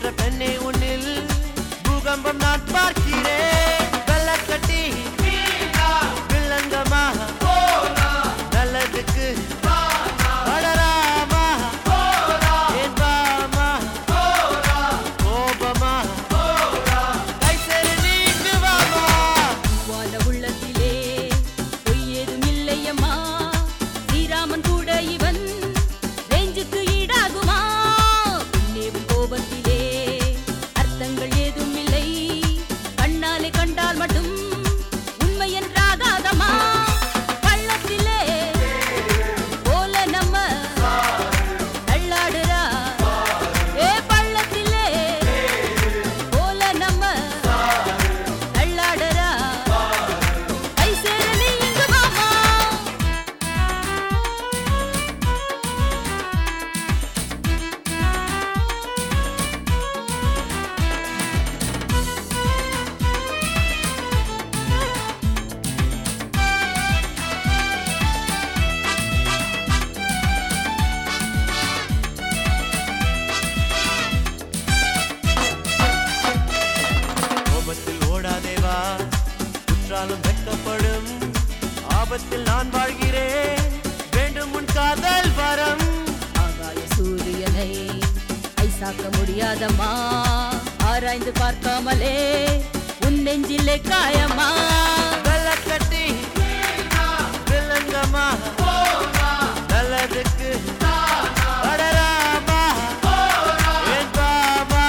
போன்ற பெண்ணை உன்னில் பூகம்பம் நான் பார்க்கிறேன் வெள்ளக்கட்டி வில்லங்கமா நல்லதுக்கு வளராமா ஏன் வாமா கோபமா கை சரி நீங்கு வாமா வாழ உள்ளத்திலே பொய் ஏதும் இல்லையம்மா ஸ்ரீராமன் கூட இவன் ரேஞ்சுக்கு ஈடாகுமா பின்னேவும் கோபத்திலே அர்த்தங்கள் ஏதும் இல்லை கண்ணாலே கண்டால் மட்டும் உண்மை என்றாகாதம்மா கள்ளத்திலே போல நம்ம தள்ளாடுறா ஏ பள்ளத்திலே போல நம்ம தள்ளாடுறா கை சேர நீ இங்கு வாமா கோபத்தில் ஓடாதேவா குற்றாலும் வெட்கப்படும் ஆபத்தில் நான் வாழ்கிறேன் வேண்டும் உன் காதல் வரம் ஆகாய சூரியனை ஐசாக்க முடியாதம்மா ஆராய்ந்து பார்க்காமலே உன் நெஞ்சிலே காயமா வெள்ளக்கட்டி வில்லங்கமா நல்லதுக்கு வளராமா ஏன் வாமா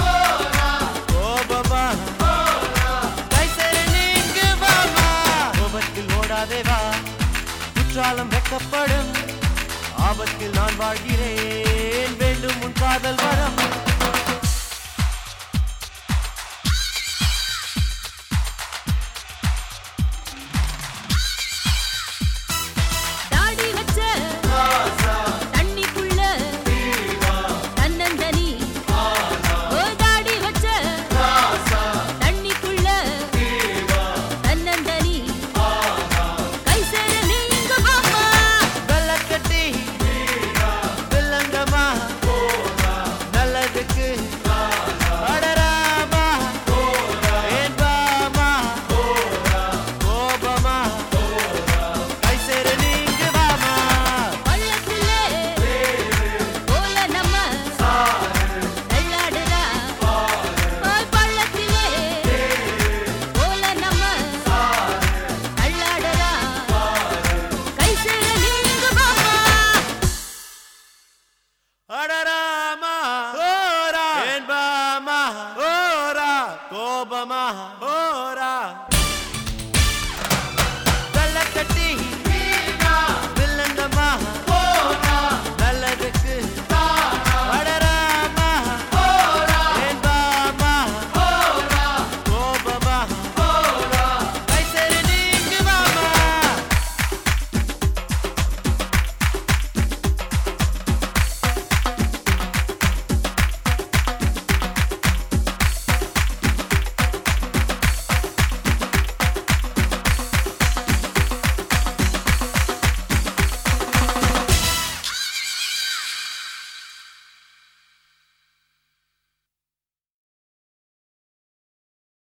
கோபமா கை சரி நீங்கு வாமா கோபத்தில் ஓடாதே வா குற்றாலம் வெட்கப்படும் ஆபத்தில் நான் வாழ்கிறேன் வேண்டும் உன் காதல் வரம்